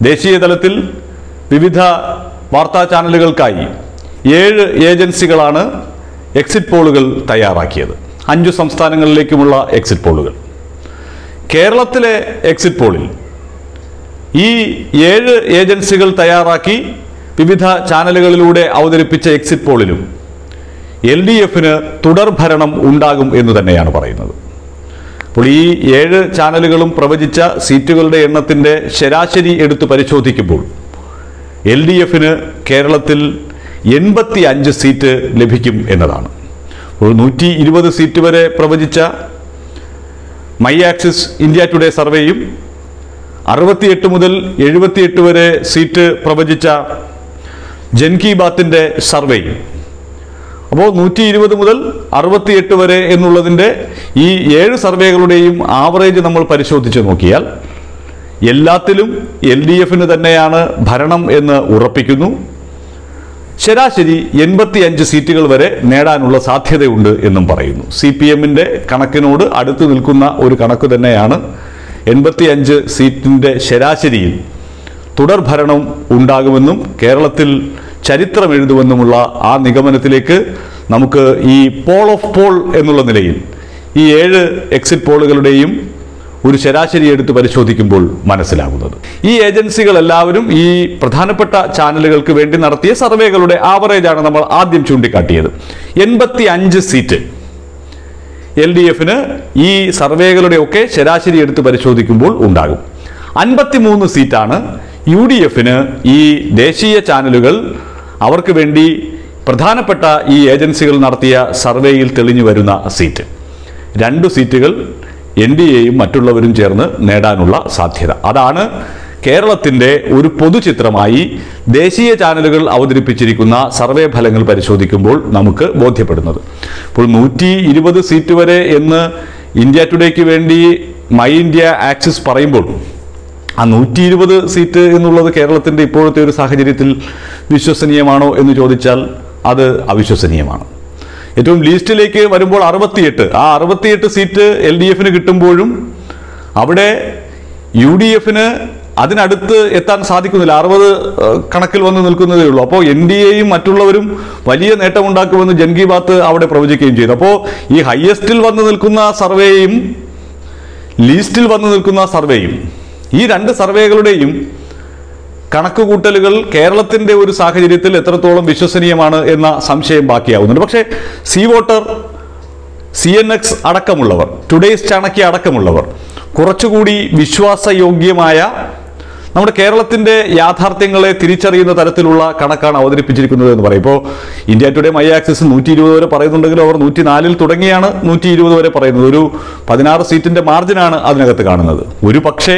ദേശീയ തലത്തിൽ വിവിധ വാർത്താ ചാനലുകൾക്കായി ഏഴ് ഏജൻസികളാണ് എക്സിറ്റ് പോളുകൾ തയ്യാറാക്കിയത് അഞ്ചു സംസ്ഥാനങ്ങളിലേക്കുമുള്ള എക്സിറ്റ് പോളുകൾ കേരളത്തിലെ എക്സിറ്റ് പോളിൽ ഈ ഏഴ് ഏജൻസികൾ തയ്യാറാക്കി വിവിധ ചാനലുകളിലൂടെ അവതരിപ്പിച്ച എക്സിറ്റ് പോളിലും എൽ ഡി എഫിന് തുടർഭരണം ഉണ്ടാകും എന്ന് തന്നെയാണ് പറയുന്നത് അപ്പോൾ ഈ ഏഴ് ചാനലുകളും പ്രവചിച്ച സീറ്റുകളുടെ എണ്ണത്തിൻ്റെ ശരാശരി എടുത്ത് പരിശോധിക്കുമ്പോൾ എൽ ഡി എഫിന് കേരളത്തിൽ എൺപത്തി അഞ്ച് സീറ്റ് ലഭിക്കും എന്നതാണ് ഒരു നൂറ്റി ഇരുപത് സീറ്റ് വരെ പ്രവചിച്ച മൈ ആക്സിസ് ഇന്ത്യ ടുഡേ സർവേയും അറുപത്തിയെട്ട് മുതൽ എഴുപത്തിയെട്ട് വരെ സീറ്റ് പ്രവചിച്ച ജൻ കി ബാത്തിൻ്റെ സർവേയും അപ്പോൾ നൂറ്റി ഇരുപത് മുതൽ അറുപത്തിയെട്ട് വരെ എന്നുള്ളതിൻ്റെ ഈ ഏഴ് സർവേകളുടെയും ആവറേജ് നമ്മൾ പരിശോധിച്ച് നോക്കിയാൽ എല്ലാത്തിലും എൽ ഡി എഫിന് തന്നെയാണ് ഭരണം എന്ന് ഉറപ്പിക്കുന്നു ശരാശരി എൺപത്തിയഞ്ച് സീറ്റുകൾ വരെ നേടാനുള്ള സാധ്യതയുണ്ട് എന്നും പറയുന്നു സി പി എമ്മിൻ്റെ കണക്കിനോട് അടുത്ത് നിൽക്കുന്ന ഒരു കണക്ക് തന്നെയാണ് എൺപത്തിയഞ്ച് സീറ്റിൻ്റെ ശരാശരിയിൽ തുടർഭരണം ഉണ്ടാകുമെന്നും കേരളത്തിൽ ചരിത്രം എഴുതുമെന്നുമുള്ള ആ നിഗമനത്തിലേക്ക് നമുക്ക് ഈ പോൾ ഓഫ് പോൾ എന്നുള്ള നിലയിൽ ഈ ഏഴ് എക്സിറ്റ് പോളുകളുടെയും ഒരു ശരാശരി എടുത്ത് പരിശോധിക്കുമ്പോൾ മനസ്സിലാകുന്നത് ഈ ഏജൻസികൾ എല്ലാവരും ഈ പ്രധാനപ്പെട്ട ചാനലുകൾക്ക് വേണ്ടി നടത്തിയ സർവേകളുടെ ആവറേജാണ് നമ്മൾ ആദ്യം ചൂണ്ടിക്കാട്ടിയത് എൺപത്തി അഞ്ച് സീറ്റ് എൽ ഡി എഫിന് ഈ സർവേകളുടെ ഒക്കെ ശരാശരി എടുത്ത് പരിശോധിക്കുമ്പോൾ ഉണ്ടാകും അൻപത്തിമൂന്ന് സീറ്റാണ് യു ഡി എഫിന് ഈ ദേശീയ ചാനലുകൾ അവർക്ക് വേണ്ടി പ്രധാനപ്പെട്ട ഈ ഏജൻസികൾ നടത്തിയ സർവേയിൽ തെളിഞ്ഞു വരുന്ന സീറ്റ് രണ്ടു സീറ്റുകൾ എൻ ഡി എയും മറ്റുള്ളവരും ചേർന്ന് നേടാനുള്ള സാധ്യത അതാണ് കേരളത്തിൻ്റെ ഒരു പൊതുചിത്രമായി ദേശീയ ചാനലുകൾ അവതരിപ്പിച്ചിരിക്കുന്ന സർവേ ഫലങ്ങൾ പരിശോധിക്കുമ്പോൾ നമുക്ക് ബോധ്യപ്പെടുന്നത് ഇപ്പോൾ നൂറ്റി ഇരുപത് സീറ്റ് വരെ എന്ന് ഇന്ത്യ ടുഡേക്ക് വേണ്ടി മൈ ഇന്ത്യ ആക്സിസ് പറയുമ്പോൾ ആ നൂറ്റി ഇരുപത് സീറ്റ് എന്നുള്ളത് കേരളത്തിൻ്റെ ഇപ്പോഴത്തെ ഒരു സാഹചര്യത്തിൽ വിശ്വസനീയമാണോ എന്ന് ചോദിച്ചാൽ അത് അവിശ്വസനീയമാണ് ഏറ്റവും ലീസ്റ്റിലേക്ക് വരുമ്പോൾ അറുപത്തിയെട്ട് ആ അറുപത്തിയെട്ട് സീറ്റ് എൽ ഡി എഫിന് കിട്ടുമ്പോഴും അവിടെ യു ഡി എഫിന് അതിനടുത്ത് എത്താൻ സാധിക്കുന്നില്ല അറുപത് ഏഹ്, കണക്കിൽ വന്ന് നിൽക്കുന്നതേ ഉള്ളൂ അപ്പോൾ എൻ ഡി എയും മറ്റുള്ളവരും വലിയ നേട്ടമുണ്ടാക്കുമെന്ന് ജൻ കി ബാത്ത് അവിടെ പ്രവചിക്കുകയും ചെയ്തു അപ്പോൾ ഈ ഹയസ്റ്റിൽ വന്ന് നിൽക്കുന്ന സർവേയും ലീസ്റ്റിൽ വന്ന് നിൽക്കുന്ന സർവേയും ഈ രണ്ട് സർവേകളുടെയും കണക്കുകൂട്ടലുകൾ കേരളത്തിന്റെ ഒരു സാഹചര്യത്തിൽ എത്രത്തോളം വിശ്വസനീയമാണ് എന്ന സംശയം ബാക്കിയാവുന്നുണ്ട് പക്ഷേ C voter C N X അടക്കമുള്ളവർ ടുഡേസ് ചാണക്യ അടക്കമുള്ളവർ കുറച്ചുകൂടി വിശ്വാസയോഗ്യമായ നമ്മുടെ കേരളത്തിന്റെ യാഥാർത്ഥ്യങ്ങളെ തിരിച്ചറിയുന്ന തരത്തിലുള്ള കണക്കാണ് അവതരിപ്പിച്ചിരിക്കുന്നത് എന്ന് പറയും ഇപ്പോൾ ഇന്ത്യ ടുഡേ മൈ ആക്സിസ് നൂറ്റി ഇരുപത് വരെ പറയുന്നുണ്ടെങ്കിലും അവർ നൂറ്റി നാലിൽ തുടങ്ങിയാണ് നൂറ്റി ഇരുപത് വരെ പറയുന്നത് ഒരു പതിനാറ് സീറ്റിന്റെ മാർജിനാണ് അതിനകത്ത് കാണുന്നത് ഒരു പക്ഷേ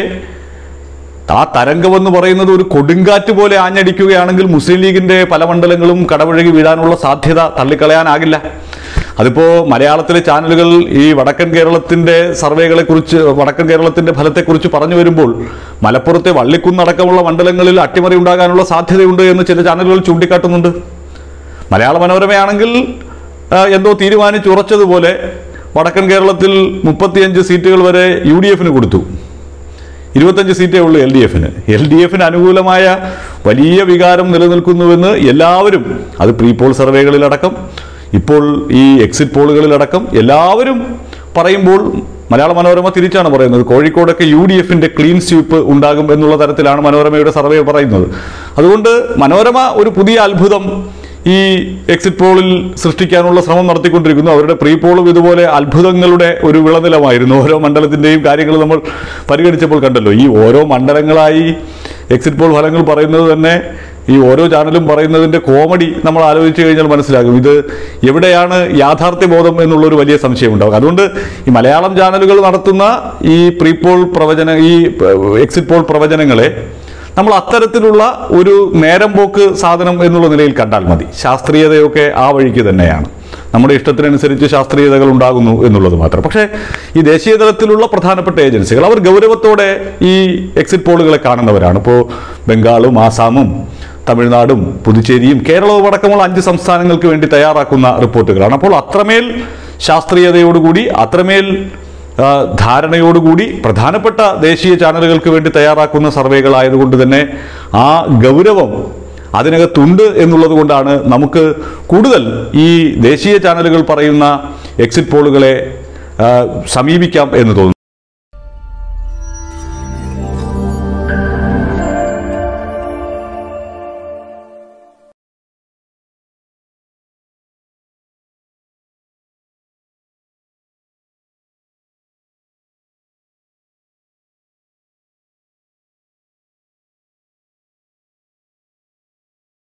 ആ തരംഗം എന്ന് പറയുന്നത് ഒരു കൊടുങ്കാറ്റ് പോലെ ആഞ്ഞടിക്കുകയാണെങ്കിൽ മുസ്ലിം ലീഗിന്റെ പല മണ്ഡലങ്ങളും കടപുഴകി വീഴാനുള്ള സാധ്യത തള്ളിക്കളയാനാകില്ല അതിപ്പോ മലയാളത്തിലെ ചാനലുകൾ ഈ വടക്കൻ കേരളത്തിന്റെ സർവേകളെ കുറിച്ച് വടക്കൻ കേരളത്തിന്റെ ഫലത്തെക്കുറിച്ച് പറഞ്ഞു വരുമ്പോൾ മലപ്പുറത്തെ വള്ളിക്കുന്നടക്കമുള്ള മണ്ഡലങ്ങളിൽ അട്ടിമറി ഉണ്ടാകാനുള്ള സാധ്യതയുണ്ട് എന്ന് ചില ചാനലുകൾ ചൂണ്ടിക്കാട്ടുന്നുണ്ട് മലയാള മനോരമയാണെങ്കിൽ ആ, എന്തോ തീരുമാനിച്ചുറച്ചതുപോലെ വടക്കൻ കേരളത്തിൽ മുപ്പത്തിയഞ്ച് സീറ്റുകൾ വരെ യു ഡി എഫിന് കൊടുത്തു ഇരുപത്തഞ്ച് സീറ്റേ ഉള്ളൂ എൽ ഡി എഫിന് എൽ ഡി എഫിന് അനുകൂലമായ വലിയ വികാരം നിലനിൽക്കുന്നുവെന്ന് എല്ലാവരും അത് പ്രീ പോൾ സർവേകളിലടക്കം ഇപ്പോൾ ഈ എക്സിറ്റ് പോളുകളിലടക്കം എല്ലാവരും പറയുമ്പോൾ മലയാള മനോരമ തിരിച്ചാണ് പറയുന്നത് കോഴിക്കോടൊക്കെ യു ഡി എഫിന്റെ ക്ലീൻ സ്വീപ്പ് ഉണ്ടാകും എന്നുള്ള തരത്തിലാണ് മനോരമയുടെ സർവേ പറയുന്നത് അതുകൊണ്ട് മനോരമ ഒരു പുതിയ അത്ഭുതം ഈ എക്സിറ്റ് പോളിൽ സൃഷ്ടിക്കാനുള്ള ശ്രമം നടത്തിക്കൊണ്ടിരിക്കുന്നു അവരുടെ പ്രീ പോളും ഇതുപോലെ അത്ഭുതങ്ങളുടെ ഒരു വിളനിലമായിരുന്നു ഓരോ മണ്ഡലത്തിന്റെയും കാര്യങ്ങൾ നമ്മൾ പരിഗണിച്ചപ്പോൾ കണ്ടല്ലോ ഈ ഓരോ മണ്ഡലങ്ങളായി എക്സിറ്റ് പോൾ ഫലങ്ങൾ പറയുന്നത് തന്നെ ഈ ഓരോ ചാനലും പറയുന്നതിന്റെ കോമഡി നമ്മൾ ആലോചിച്ച് കഴിഞ്ഞാൽ മനസ്സിലാകും ഇത് എവിടെയാണ് യാഥാർത്ഥ്യ ബോധം എന്നുള്ളൊരു വലിയ സംശയം ഉണ്ടാകും അതുകൊണ്ട് ഈ മലയാളം ചാനലുകൾ നടത്തുന്ന ഈ പ്രീ പോൾ പ്രവചന ഈ എക്സിറ്റ് പോൾ പ്രവചനങ്ങളെ നമ്മൾ അത്തരത്തിലുള്ള ഒരു നേരം പോക്ക് സാധനം എന്നുള്ള നിലയിൽ കണ്ടാൽ മതി ശാസ്ത്രീയതയൊക്കെ ആ വഴിക്ക് തന്നെയാണ് നമ്മുടെ ഇഷ്ടത്തിനനുസരിച്ച് ശാസ്ത്രീയതകൾ ഉണ്ടാകുന്നു എന്നുള്ളത് മാത്രം പക്ഷേ ഈ ദേശീയ തലത്തിലുള്ള പ്രധാനപ്പെട്ട ഏജൻസികൾ അവർ ഗൗരവത്തോടെ ഈ എക്സിറ്റ് പോളുകളെ കാണുന്നവരാണ് ഇപ്പോൾ ബംഗാളും ആസാമും തമിഴ്നാടും പുതുച്ചേരിയും കേരളവും അടക്കമുള്ള അഞ്ച് സംസ്ഥാനങ്ങൾക്ക് വേണ്ടി തയ്യാറാക്കുന്ന റിപ്പോർട്ടുകളാണ് അപ്പോൾ അത്രമേൽ ശാസ്ത്രീയതയോടുകൂടി അത്രമേൽ ആ, ധാരണയോടുകൂടി പ്രധാനപ്പെട്ട ദേശീയ ചാനലുകൾക്ക് വേണ്ടി തയ്യാറാക്കുന്ന സർവേകളായതുകൊണ്ട് തന്നെ ആ ഗൗരവം അതിനകത്തുണ്ട് എന്നുള്ളത് കൊണ്ടാണ് നമുക്ക് കൂടുതൽ ഈ ദേശീയ ചാനലുകൾ പറയുന്ന എക്സിറ്റ് പോളുകളെ ആ, സമീപിക്കാം എന്ന് തോന്നുന്നു